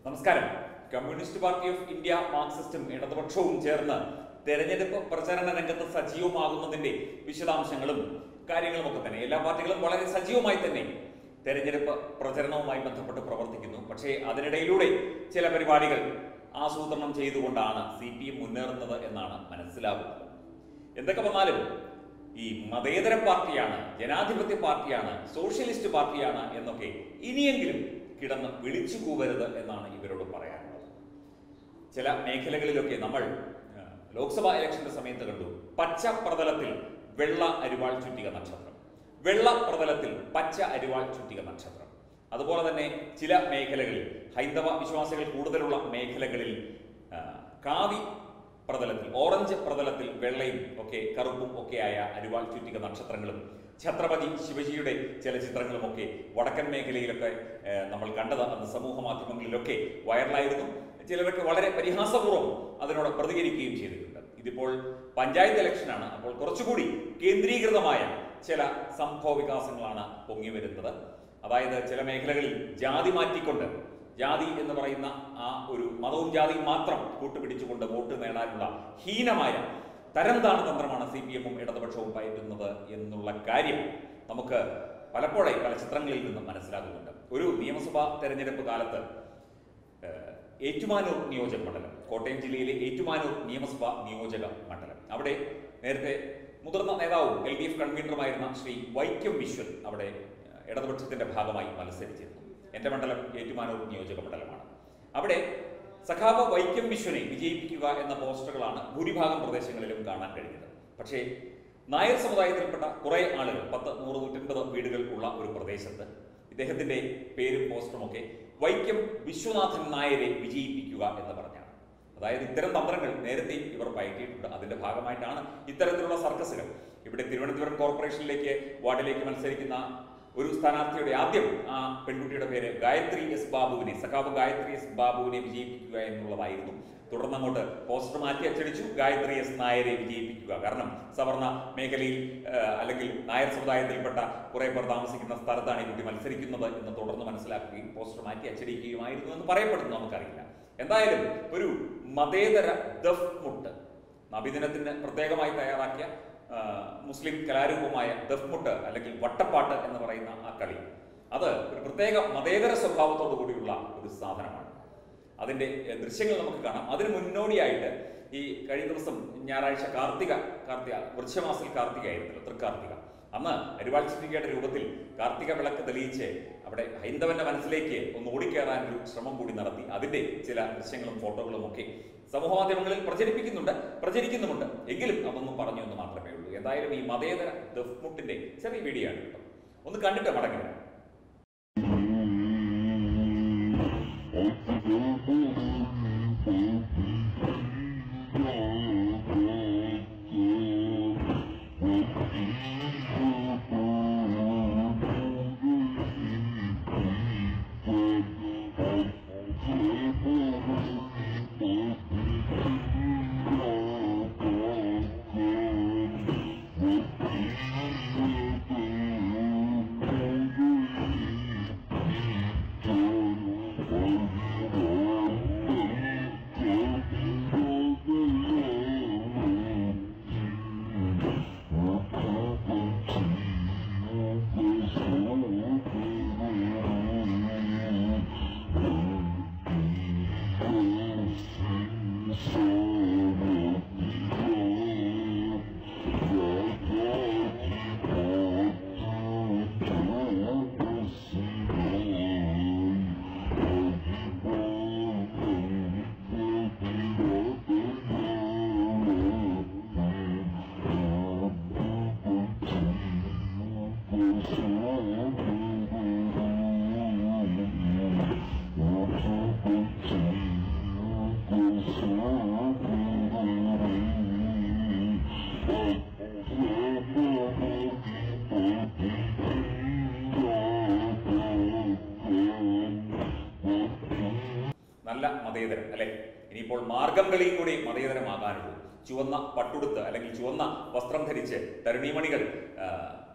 നമസ്കാരം Communist Party of India മാർക്സിസ്റ്റും ഇടതുപക്ഷവും ചേർന്ന് തെരഞ്ഞെടുപ്പ് പ്രചരണ രംഗത്ത് സജീവമാകുന്നതിന്റെ വിശദാംശങ്ങളും കാര്യങ്ങളുമൊക്കെ തന്നെ എല്ലാ പാർട്ടികളും വളരെ സജീവമായി തന്നെ തെരഞ്ഞെടുപ്പ് പ്രചരണവുമായി ബന്ധപ്പെട്ട് പ്രവർത്തിക്കുന്നു പക്ഷേ അതിനിടയിലൂടെ ചില പരിപാടികൾ ആസൂത്രണം ചെയ്തുകൊണ്ടാണ് സി പി എം മുന്നേറുന്നത് എന്നാണ് മനസ്സിലാകുന്നത് എന്തൊക്കെ വന്നാലും ഈ മതേതര പാർട്ടിയാണ് ജനാധിപത്യ പാർട്ടിയാണ് സോഷ്യലിസ്റ്റ് പാർട്ടിയാണ് എന്നൊക്കെ ഇനിയെങ്കിലും കിടന്ന് വിളിച്ചു കൂവരുത് എന്നാണ് ഇവരോട് പറയാനുള്ളത് ചില മേഖലകളിലൊക്കെ നമ്മൾ ആ, ലോക്സഭാ ഇലക്ഷന്റെ സമയത്ത് കണ്ടു പച്ച പ്രതലത്തിൽ വെള്ള അരിവാൾ ചുറ്റിക നക്ഷത്രം വെള്ള പ്രതലത്തിൽ പച്ച അരിവാൾ ചുറ്റിക നക്ഷത്രം അതുപോലെ തന്നെ ചില മേഖലകളിൽ ഹൈന്ദവ വിശ്വാസികൾ കൂടുതലുള്ള മേഖലകളിൽ ആ, കാവി പ്രതലത്തിൽ ഓറഞ്ച് പ്രതലത്തിൽ വെള്ളയും ഒക്കെ കറുപ്പും ഒക്കെയായ അരിവാൾ ചുറ്റിക നക്ഷത്രങ്ങളും ഛത്രപതി ശിവജിയുടെ ചില ചിത്രങ്ങളുമൊക്കെ വടക്കൻ മേഖലയിലൊക്കെ ഏഹ്, നമ്മൾ കണ്ടത് അന്ന് സമൂഹ മാധ്യമങ്ങളിലൊക്കെ വൈറലായിരുന്നു ചിലരൊക്കെ വളരെ പരിഹാസപൂർവ്വം അതിനോട് പ്രതികരിക്കുകയും ചെയ്തിട്ടുണ്ട് ഇതിപ്പോൾ പഞ്ചായത്ത് ഇലക്ഷനാണ് അപ്പോൾ കുറച്ചുകൂടി കേന്ദ്രീകൃതമായ ചില സംഭവ വികാസങ്ങളാണ് പൊങ്ങി വരുന്നത് അതായത് ചില മേഖലകളിൽ ജാതി മാറ്റിക്കൊണ്ട് ജാതി എന്ന് പറയുന്ന ആ ഒരു മതവും ജാതിയും മാത്രം കൂട്ടുപിടിച്ചുകൊണ്ട് വോട്ട് നേടാനുള്ള ഹീനമായ തരം താണ തന്ത്രമാണ് സി പി എമ്മും ഇടതുപക്ഷവും പയറ്റുന്നത് എന്നുള്ള കാര്യം നമുക്ക് പലപ്പോഴായി പല ചിത്രങ്ങളിൽ നിന്നും മനസ്സിലാകുന്നുണ്ട് ഒരു നിയമസഭാ തെരഞ്ഞെടുപ്പ് കാലത്ത് ഏഹ്, ഏറ്റുമാനൂർ നിയോജക മണ്ഡലം കോട്ടയം ജില്ലയിലെ ഏറ്റുമാനൂർ നിയമസഭാ നിയോജക മണ്ഡലം അവിടെ നേരത്തെ മുതിർന്ന നേതാവും എൽ ഡി എഫ് കൺവീനറുമായിരുന്ന ശ്രീ വൈക്കം വിശ്വൻ അവിടെ ഏഹ്, ഇടതുപക്ഷത്തിന്റെ ഭാഗമായി മത്സരിച്ചിരുന്നു എന്റെ മണ്ഡലം ഏറ്റുമാനൂർ നിയോജക മണ്ഡലമാണ് അവിടെ സഖാവ് വൈക്കം വിശ്വനെ വിജയിപ്പിക്കുക എന്ന പോസ്റ്ററുകളാണ് ഭൂരിഭാഗം പ്രദേശങ്ങളിലും കാണാൻ കഴിഞ്ഞത് പക്ഷേ നായർ സമുദായത്തിൽപ്പെട്ട കുറെ ആളുകൾ പത്ത് നൂറ് നൂറ്റൻപത് വീടുകൾ ഉള്ള ഒരു പ്രദേശത്ത് ഇദ്ദേഹത്തിന്റെ പേരും പോസ്റ്ററുമൊക്കെ വൈക്കം വിശ്വനാഥൻ നായരെ വിജയിപ്പിക്കുക എന്ന് പറഞ്ഞാണ് അതായത് ഇത്തരം തന്ത്രങ്ങൾ നേരത്തെ ഇവർ പയറ്റിയിട്ടുണ്ട് അതിന്റെ ഭാഗമായിട്ടാണ് ഇത്തരത്തിലുള്ള സർക്കസുകൾ ഇവിടെ തിരുവനന്തപുരം കോർപ്പറേഷനിലേക്ക് വാർഡിലേക്ക് മത്സരിക്കുന്ന ഒരു സ്ഥാനാർത്ഥിയുടെ ആദ്യം ആ പെൺകുട്ടിയുടെ പേര് ഗായത്രി എസ് ബാബുവിനെ സഖാവ് ഗായത്രി എസ് ബാബുവിനെ വിജയിപ്പിക്കുക എന്നുള്ളതായിരുന്നു തുടർന്ന് അങ്ങോട്ട് പോസ്റ്റർ മാറ്റി അച്ചടിച്ചു ഗായത്രി എസ് നായരെ വിജയിപ്പിക്കുക കാരണം സവർണ മേഖലയിൽ ആ, അല്ലെങ്കിൽ നായർ സമുദായത്തിൽപ്പെട്ട കുറെ പേർ താമസിക്കുന്ന സ്ഥലത്താണ് ഈ കുട്ടി മത്സരിക്കുന്നത് എന്ന് തുടർന്ന് മനസ്സിലാക്കുകയും പോസ്റ്റർ മാറ്റി അച്ചടിക്കുകയുമായിരുന്നു എന്ന് പറയപ്പെടുന്നു നമുക്കറിയില്ല എന്തായാലും ഒരു മതേതര ദഫ് മുട്ട് നബിദിനത്തിന് പ്രത്യേകമായി തയ്യാറാക്കിയ ആ, മുസ്ലിം കലാരൂപമായ ദഫ്മുട്ട് അല്ലെങ്കിൽ വട്ടപ്പാട്ട് എന്ന് പറയുന്ന ആ കളി അത് ഒരു പ്രത്യേക മതേതര സ്വഭാവത്തോടു കൂടിയുള്ള ഒരു സാധനമാണ് അതിന്റെ എ, ദൃശ്യങ്ങൾ നമുക്ക് കാണാം അതിന് മുന്നോടിയായിട്ട് ഈ കഴിഞ്ഞ ദിവസം ഞായറാഴ്ച കാർത്തിക കാർത്തിക വൃക്ഷമാസിൽ കാർത്തിക ആയിരുന്നല്ലോ തൃക്കാർത്തിക അന്ന് അരിവാൾ ചിറ്റികയുടെ രൂപത്തിൽ കാർത്തിക വിളക്ക് തെളിയിച്ച് അവിടെ ഹൈന്ദവന്റെ മനസ്സിലേക്ക് ഒന്ന് ഓടിക്കയറാൻ ഒരു ശ്രമം കൂടി നടത്തി അതിന്റെ ചില ദൃശ്യങ്ങളും ഫോട്ടോകളും ഒക്കെ സമൂഹ മാധ്യമങ്ങളിൽ പ്രചരിപ്പിക്കുന്നുണ്ട് പ്രചരിക്കുന്നുമുണ്ട് എങ്കിലും അതൊന്നും പറഞ്ഞു എന്ന് മാത്രമേ ഉള്ളൂ എന്തായാലും ഈ മതേതര ദഫ്മുട്ടിന്റെ ചെറിയ വീഡിയോ ആണ് കേട്ടോ ഒന്ന് കണ്ടിട്ട് മടങ്ങി വരാം നല്ല മതേതരം അല്ലെ ഇനിയിപ്പോൾ മാർഗം കളിയും കൂടി മതേതരമാകാനുള്ളൂ ചുവന്ന പട്ടുടുത്ത് അല്ലെങ്കിൽ ചുവന്ന വസ്ത്രം ധരിച്ച് തരുണീമണികൾ ആ,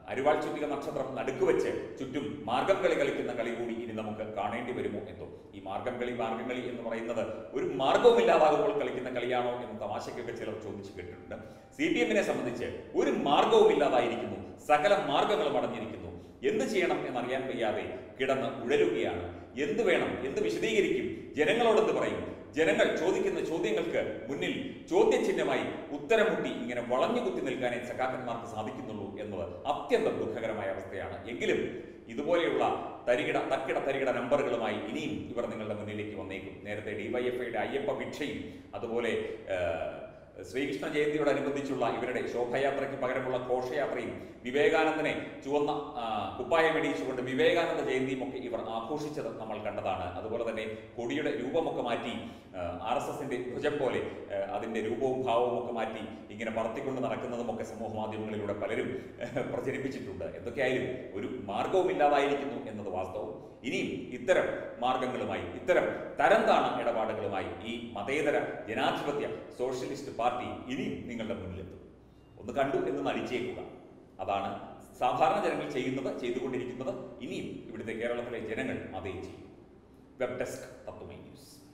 അരിവാൾ ചുറ്റിക നക്ഷത്രം നടുക്ക് വെച്ച് ചുറ്റും മാർഗം കളി കളിക്കുന്ന കളി കൂടി ഇനി നമുക്ക് കാണേണ്ടി വരുമോ എന്തോ ഈ മാർഗം കളി മാർഗം കളി എന്ന് പറയുന്നത് ഒരു മാർഗവുമില്ലാതാകുമ്പോൾ കളിക്കുന്ന കളിയാണോ എന്ന് തമാശയ്ക്കൊക്കെ ചിലർ ചോദിച്ചു കേട്ടിട്ടുണ്ട് സി പി എമ്മിനെ സംബന്ധിച്ച് ഒരു മാർഗവും ഇല്ലാതായിരിക്കുന്നു സകല മാർഗങ്ങളും അടഞ്ഞിരിക്കുന്നു എന്ത് ചെയ്യണം എന്നറിയാൻ വയ്യാതെ കിടന്ന് ഉഴലുകയാണ് എന്ത് വേണം എന്ത് വിശദീകരിക്കും ജനങ്ങളോട് എന്ത് പറയും ജനങ്ങൾ ചോദിക്കുന്ന ചോദ്യങ്ങൾക്ക് മുന്നിൽ ചോദ്യചിഹ്നമായി ഉത്തരം മുട്ടി ഇങ്ങനെ വളഞ്ഞു കുത്തി നിൽക്കാനേ സഖാക്കന്മാർക്ക് സാധിക്കുന്നുള്ളൂ എന്നത് അത്യന്തം ദുഃഖകരമായ അവസ്ഥയാണ് എങ്കിലും ഇതുപോലെയുള്ള തരികിട തക്കിട തരികിട നമ്പറുകളുമായി ഇനിയും ഇവർ നിങ്ങളുടെ മുന്നിലേക്ക് വന്നേക്കും നേരത്തെ ഡിവൈഎഫ്ഐയുടെ അയ്യപ്പ ഭിക്ഷയും അതുപോലെ ഏഹ്, ശ്രീകൃഷ്ണ ജയന്തിയോടനുബന്ധിച്ചുള്ള ഇവരുടെ ശോഭയാത്രയ്ക്ക് പകരമുള്ള ഘോഷയാത്രയും വിവേകാനന്ദനെ ചുവന്ന ആ, കുപ്പായം ഇടിയിച്ചുകൊണ്ട് വിവേകാനന്ദ ജയന്തിയും ഒക്കെ ഇവർ ആഘോഷിച്ചത് നമ്മൾ കണ്ടതാണ് അതുപോലെ തന്നെ കൊടിയുടെ രൂപമൊക്കെ മാറ്റി ആർ എസ് എസിന്റെ ധ്വജം പോലെ ആ, അതിന്റെ രൂപവും ഭാവവും ഒക്കെ മാറ്റി ഇങ്ങനെ പറത്തിക്കൊണ്ട് നടക്കുന്നതുമൊക്കെ സമൂഹ മാധ്യമങ്ങളിലൂടെ പലരും ആ, പ്രചരിപ്പിച്ചിട്ടുണ്ട് എന്തൊക്കെയായാലും ഒരു മാർഗവും ഇല്ലാതായിരിക്കുന്നു എന്നത് വാസ്തവം ഇനിയും ഇത്തരം മാർഗങ്ങളുമായി ഇത്തരം തരം താണ ഇടപാടുകളുമായി ഈ മതേതര ജനാധിപത്യ സോഷ്യലിസ്റ്റ് പാർട്ടി ഇനിയും നിങ്ങളുടെ മുന്നിലെത്തും ഒന്ന് കണ്ടു എന്ന് നടിച്ചേക്കുക അതാണ് സാധാരണ ജനങ്ങൾ ചെയ്യുന്നത് ചെയ്തുകൊണ്ടിരിക്കുന്നത് ഇനിയും ഇവിടുത്തെ കേരളത്തിലെ ജനങ്ങൾ അതേ ചെയ്യും വെബ് ഡെസ്ക് തത്വമൈ ന്യൂസ്